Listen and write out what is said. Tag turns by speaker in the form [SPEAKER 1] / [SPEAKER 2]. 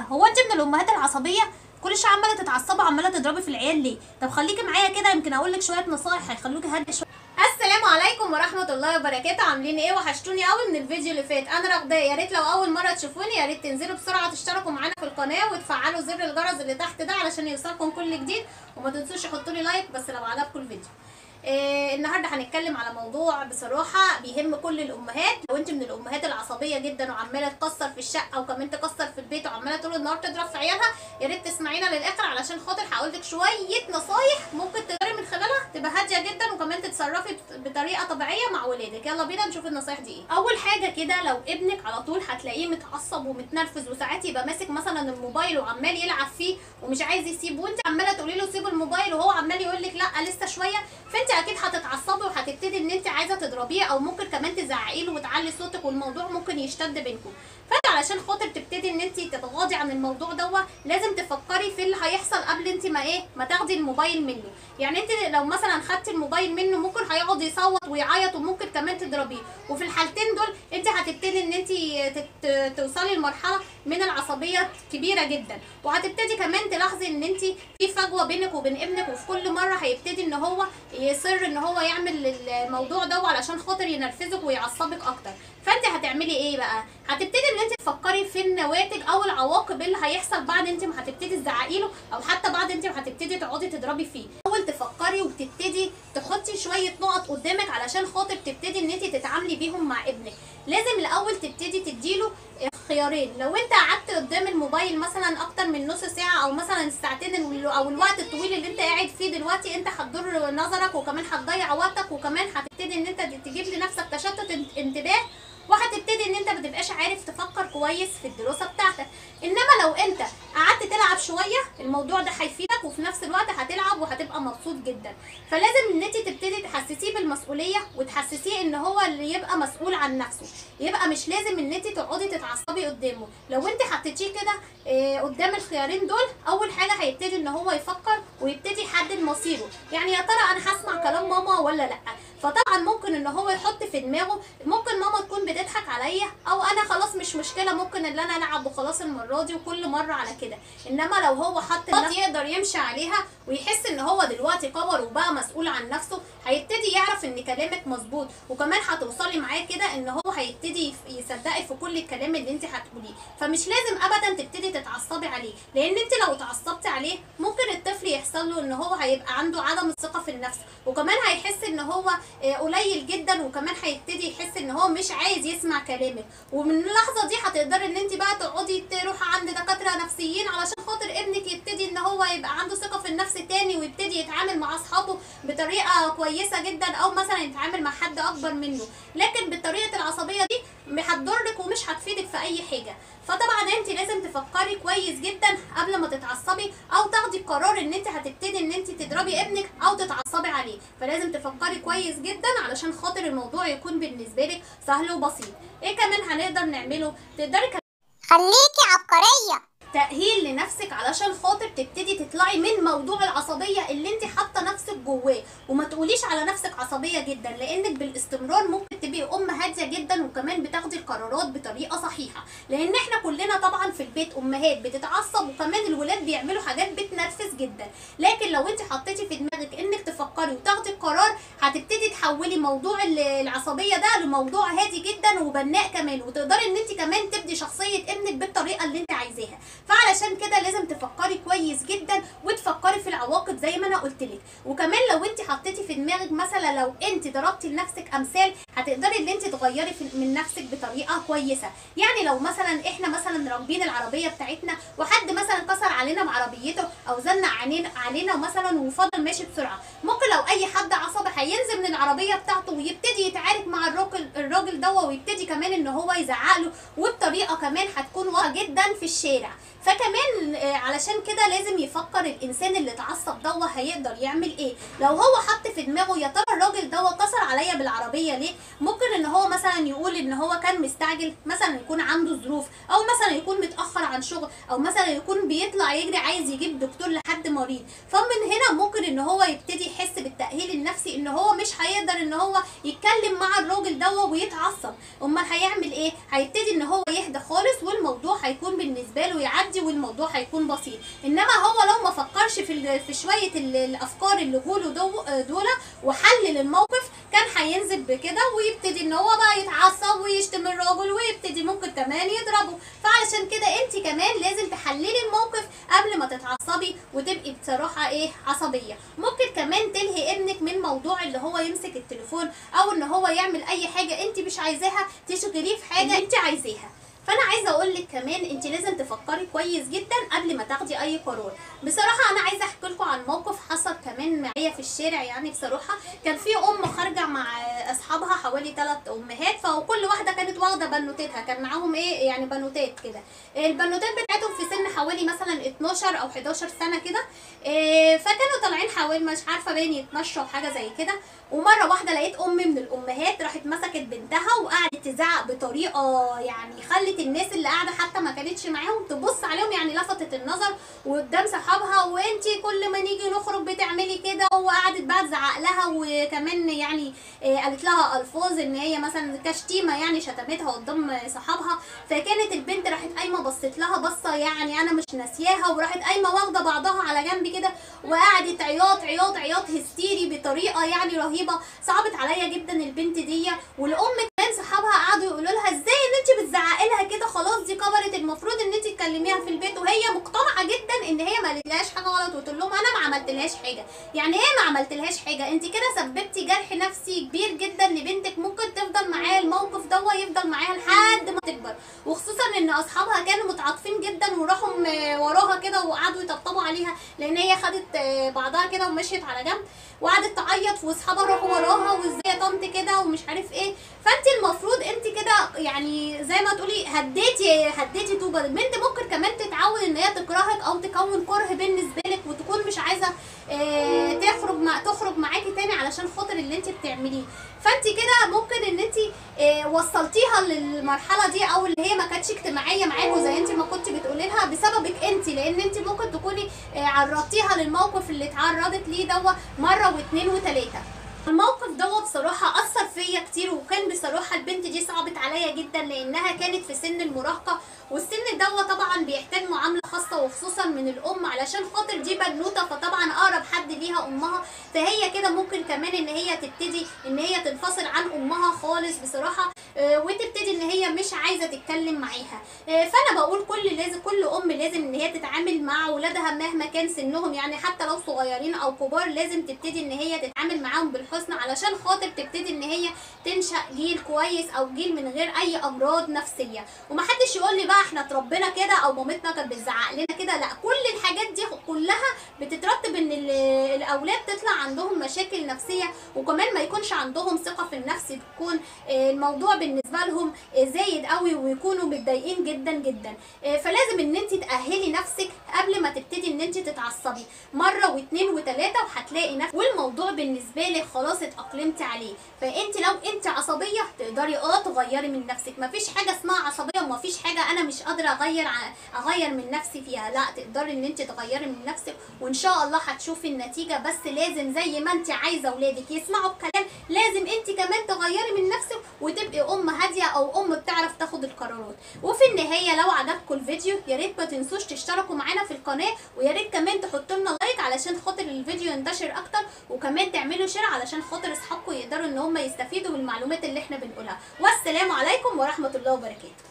[SPEAKER 1] هو انت من الامهات العصبيه كل شويه عماله تتعصبي وعماله تضربي في العيال ليه طب خليكي معايا كده يمكن اقول لك شويه نصايح هيخلوكي هاديه شويه السلام عليكم ورحمه الله وبركاته عاملين ايه وحشتوني قوي من الفيديو اللي فات انا رغداء يا ريت لو اول مره تشوفوني يا ريت تنزلوا بسرعه تشتركوا معانا في القناه وتفعلوا زر الجرس اللي تحت ده علشان يوصلكم كل جديد وما تنسوش تحطوا لي لايك بس لو عجبكم الفيديو إيه النهارده هنتكلم على موضوع بصراحه بيهم كل الامهات لو انت من الامهات العصبيه جدا وعماله تكسر في الشقه وكمان تكسر في البيت وعماله طول النهار تضرب في عيالها يا ريت تسمعينا للاخر علشان خاطر هقول لك شويه نصايح ممكن تقدري من خلالها تبقى هاديه جدا وكمان تتصرفي بطريقه طبيعيه مع ولادك يلا بينا نشوف النصايح دي ايه اول حاجه كده لو ابنك على طول هتلاقيه متعصب ومتنرفز وساعات يبقى ماسك مثلا الموبايل وعمال يلعب فيه ومش عايز يسيبه وانت عماله تقولي له سيب الموبايل وهو عمال يقول لك لا لسه شويه فانت اكيد هتتعصبي وهتبتدي ان انت عايزه تضربيه او ممكن كمان تزعقي له وتعلي صوتك والموضوع ممكن يشتد بينكم فانت علشان خاطر تبتدي ان انت تتغاضي عن الموضوع دوت لازم تفكري في اللي هيحصل قبل انت ما ايه ما تاخدي الموبايل منه يعني انت لو مثلا خدتي الموبايل منه ممكن هيقعد يصوت ويعيط وممكن كمان تضربيه وفي الحالتين دول انت هتبتدي ان انت تت- توصلي لمرحله من العصبيه كبيره جدا وهتبتدي كمان تلاحظي ان انت في فجوه بينك وبين ابنك وفي كل مره هيبتدي ان هو يصر ان هو يعمل الموضوع ده علشان خاطر ينرفزك ويعصبك اكتر فانت هتعملي ايه بقى هتبتدي ان انت تفكري في النواتج او العواقب اللي هيحصل بعد انت ما هتبتدي تزعقي له او حتى بعد انت ما هتبتدي تقعدي تضربي فيه اول تفكري وتبتدي تحطي شويه نقط قدامك علشان خاطر تبتدي ان انت تتعاملي بيهم مع ابنك لازم الاول تبتدي تديله خيارين لو انت قعدت قدام الموبايل مثلا اكتر من نص ساعه او مثلا الساعتين ال- او الوقت الطويل اللي انت قاعد فيه دلوقتي انت هتضر نظرك وكمان هتضيع وقتك وكمان هتبتدي ان انت تجيب لنفسك تشتت ان- انتباه وهتبتدي ان انت ما تبقاش عارف تفكر كويس في الدراسه بتاعتك انما لو انت قعدت تلعب شويه الموضوع ده هيفيدك وفي نفس الوقت هتلعب وهتبقى مبسوط جدا فلازم ان انت تبتدي تحسسيه بالمسؤوليه وتحسسيه ان هو اللي يبقى مسؤول عن نفسه يبقى مش لازم ان انت تقعدي تتعصبي قدامه لو انت حطيتيه كده آه، قدام الخيارين دول اول حاجه هيبتدي ان هو يفكر ويبتدي يحدد مصيره يعني يا ترى انا هسمع كلام ماما ولا لا فطبعا ممكن ان هو يحط في دماغه ممكن ماما تكون بتضحك عليا او انا خلاص مش مشكله ممكن ان انا العب وخلاص المره دي وكل مره على كده انما لو هو حط نقط يقدر يمشي عليها ويحس ان هو دلوقتي كبر وبقى مسؤول عن نفسه هيبتدي يعرف ان كلامك مظبوط وكمان هتوصلي معاه كده ان هو هيبتدي يف- يصدقك في كل الكلام اللي انت هتقوليه فمش لازم ابدا تبتدي تتعصبي عليه لان انت لو اتعصبتي عليه ممكن الطفل يحصل له ان هو هيبقى عنده عدم الثقه في النفس وكمان هيحس ان هو آه، قليل جدا وكمان هيبتدي يحس ان هو مش عايز يسمع كلامك ومن اللحظه دي هتقدري ان انت بقى تقعدي تروحي عند دكاتره نفسيين علشان خاطر ابنك يبتدي ان هو يبقى عنده ثقه في النفس تاني ويبتدي يتعامل مع اصحابه بطريقه كويسه جدا او مثلا يتعامل مع حد اكبر منه لكن بالطريقه العصبيه دي هتضرك ومش هتفيدك في اي حاجه فطبعا انت لازم تفكري كويس جدا قبل ما تتعصبي او تاخدي قرار ان انت هتبتدي ان انت تضربي ابنك او تتعصبي عليه فلازم تفكري كويس جدا علشان خاطر الموضوع يكون بالنسبه لك سهل وبسيط ايه كمان هنقدر نعمله تقدري كمان
[SPEAKER 2] خليكي عبقرية
[SPEAKER 1] تأهيل لنفسك علشان خاطر تبتدي تطلعي من موضوع العصبية اللي انت حاطة نفسك جواه وما تقوليش على نفسك عصبية جدا لانك بالاستمرار ممكن تبقي ام هادية جدا وكمان بتاخدي القرارات بطريقة صحيحة لان احنا كلنا طبعا في البيت امهات بتتعصب وكمان الولاد بيعملوا حاجات بتنرفز جدا لكن لو انت حطيتي في دماغك انك تفكري وتاخدي القرار هتبتدي تحولي موضوع ال- العصبية ده لموضوع هادي جدا وبناء كمان وتقدري ان انت كمان تبدي شخصية ابنك بالطريقة اللي انت عايزاها فعلشان كده لازم تفكري كويس جدا وتفكري في العواقب زي ما انا قلت لك وكمان لو انت حطيتي في دماغك مثلا لو انت ضربتي لنفسك امثال هتقدري ان انت تغيري في من نفسك بطريقه كويسه يعني لو مثلا احنا مثلا راكبين العربيه بتاعتنا وحد مثلا كسر علينا بعربيته او زنق علينا علينا مثلا وفضل ماشي بسرعه ممكن لو اي حد عصبي هينزل من العربيه بتاعته ويبتدي يتعارك مع الراجل الراجل ده ويبتدي كمان ان هو يزعق له وبطريقه كمان هتكون واضحه جدا في الشارع فكمان آه، علشان كده لازم يفكر الانسان اللي اتعصب ده هيقدر يعمل ايه لو هو حط في دماغه يا ترى الراجل ده كسر عليا بالعربيه ليه ممكن ان هو مثلا يقول ان هو كان مستعجل مثلا يكون عنده ظروف او مثلا يكون متاخر عن شغل او مثلا يكون بيطلع يجري عايز يجيب دكتور لحد مريض فمن هنا ممكن ان هو يبتدي يحس بالتاهيل النفسي ان هو مش هيقدر ان هو يتكلم مع الراجل ده ويتعصب امال هيعمل ايه هيبتدي ان هو يهدى خالص والموضوع هيكون بالنسبه له يعدي والموضوع هيكون بسيط انما هو لو ما فكرش في ال- في شويه ال- الافكار اللي جوله دو دول وحلل الموقف كان هينزل بكده ويبتدي ان هو بقى يتعصب ويشتم الراجل ويبتدي ممكن كمان يضربه فعلشان كده انت كمان لازم تحللي الموقف قبل ما تتعصبي وتبقي بصراحه ايه عصبيه ممكن كمان تلهي ابنك من موضوع اللي هو يمسك التليفون او ان هو يعمل اي حاجه انت مش عايزاها تشغليه في حاجه انت عايزاها فانا عايزه اقول لك كمان انت لازم تفكري كويس جدا قبل ما تاخدي اي قرار بصراحه انا عايزه احكي لكم عن موقف حصل كمان معايا في الشارع يعني بصراحه كان في ام خارجه مع اصحابها حوالي ثلاث امهات فكل واحده كانت واخده بنوتتها كان معاهم ايه يعني بنوتات كده البنوتات بتاعتهم في سن حوالي مثلا 12 او 11 سنه كده إيه، فكانوا طالعين حوالي مش عارفه باين يتمشوا حاجه زي كده ومره واحده لقيت ام من الامهات راحت مسكت بنتها وقعدت تزعق بطريقه يعني خلت الناس اللي قاعده حتى ما كانتش معاهم تبص عليهم يعني لفتت النظر وقدام صحابها وانتي كل ما نيجي نخرج بتعملي كده وقعدت بقى تزعق لها وكمان يعني آه، قالت لها الفاظ ان هي مثلا كشتيمه يعني شتمتها قدام صحابها فكانت البنت راحت قايمه بصت لها بصه يعني انا مش ناسياها وراحت قايمه واخده بعضها على جنب كده وقعدت عياط عياط عياط هستيري بطريقه يعني رهيبه صعبت عليا جدا البنت دي والام كمان صحابها قعدوا يقولوا لها ازاي ان انت بتزعقي لها كده خلاص دي كبرت المفروض ان انت تكلميها في البيت وهي مقتنعه جدا ان هي ما قالتلهاش حاجه غلط وتقول لهم انا ما عملتلهاش حاجه يعني ايه ما عملتلهاش حاجه انت كده سببتي جرح نفسي كبير جدا لبنتك ممكن تفضل معاها الموقف ده يفضل معاها لحد ما تكبر وخصوصا ان اصحابها كانوا متعاطفين جدا وراحوا م- وراها كده وقعدوا يطبطبوا عليها لان هي خدت آه، بعضها كده ومشيت على جنب وقعدت تعيط واصحابها راحوا وراها وازاي يا طنط كده ومش عارف ايه فانت المفروض انت كده يعني زي ما تقولي هديتي هديتي طوبه البنت ممكن كمان تتعود ان هي تكرهك او تكون كره بالنسبه لك وتكون مش عايزه اه تخرج مع تخرج معاكي تاني علشان خاطر اللي انت بتعمليه فانت كده ممكن ان انت اه وصلتيها للمرحله دي او اللي هي ما كانتش اجتماعيه معاكوا زي انت ما كنت بتقولي لها بسببك انت لان انت ممكن تكوني اه عرضتيها للموقف اللي اتعرضت ليه دوا مره واثنين وثلاثه الموقف ده بصراحة أثر فيا كتير وكان بصراحة البنت دي صعبت عليا جدا لأنها كانت في سن المراهقة والسن ده طبعا بيحتاج معاملة خاصة وخصوصا من الأم علشان خاطر دي بنوتة فطبعا أقرب حد ليها أمها فهي كده ممكن كمان إن هي تبتدي إن هي تنفصل عن أمها خالص بصراحة آه، وتبتدي إن هي مش عايزة تتكلم معاها آه، فأنا بقول كل لازم كل أم لازم إن هي تتعامل مع أولادها مهما كان سنهم يعني حتى لو صغيرين أو كبار لازم تبتدي إن هي تتعامل معاهم بالحسن علشان خاطر تبتدي إن هي تنشأ جيل كويس أو جيل من غير أي أمراض نفسية ومحدش يقول لي بقى احنا اتربينا كده او مامتنا كانت بتزعق لنا كده لا كل الحاجات دي كلها بتترتب ان ال- الاولاد تطلع عندهم مشاكل نفسيه وكمان ما يكونش عندهم ثقه في النفس تكون آه، الموضوع بالنسبه لهم آه، زايد قوي ويكونوا متضايقين جدا جدا آه، فلازم ان انت تاهلي نفسك قبل ما تبتدي ان انت تتعصبي مره واثنين وثلاثه وهتلاقي نفسك والموضوع بالنسبه لك خلاص اتاقلمتي عليه فانت لو انت عصبيه تقدري اه تغيري من نفسك مفيش حاجه اسمها عصبيه ومفيش حاجه انا مش قادره اغير ع- اغير من نفسي فيها لا تقدري ان انت تغيري من نفسك وان شاء الله هتشوفي النتيجه بس لازم زي ما انت عايزه اولادك يسمعوا الكلام لازم انت كمان تغيري من نفسك وتبقي ام هاديه او ام بتعرف تاخد القرارات وفي النهايه لو عجبكم الفيديو يا ريت ما تنسوش تشتركوا معانا في القناه ويا ريت كمان تحطوا لنا لايك علشان خاطر الفيديو ينتشر اكتر وكمان تعملوا شير علشان خاطر اصحابكم يقدروا ان هم يستفيدوا من المعلومات اللي احنا بنقولها والسلام عليكم ورحمه الله وبركاته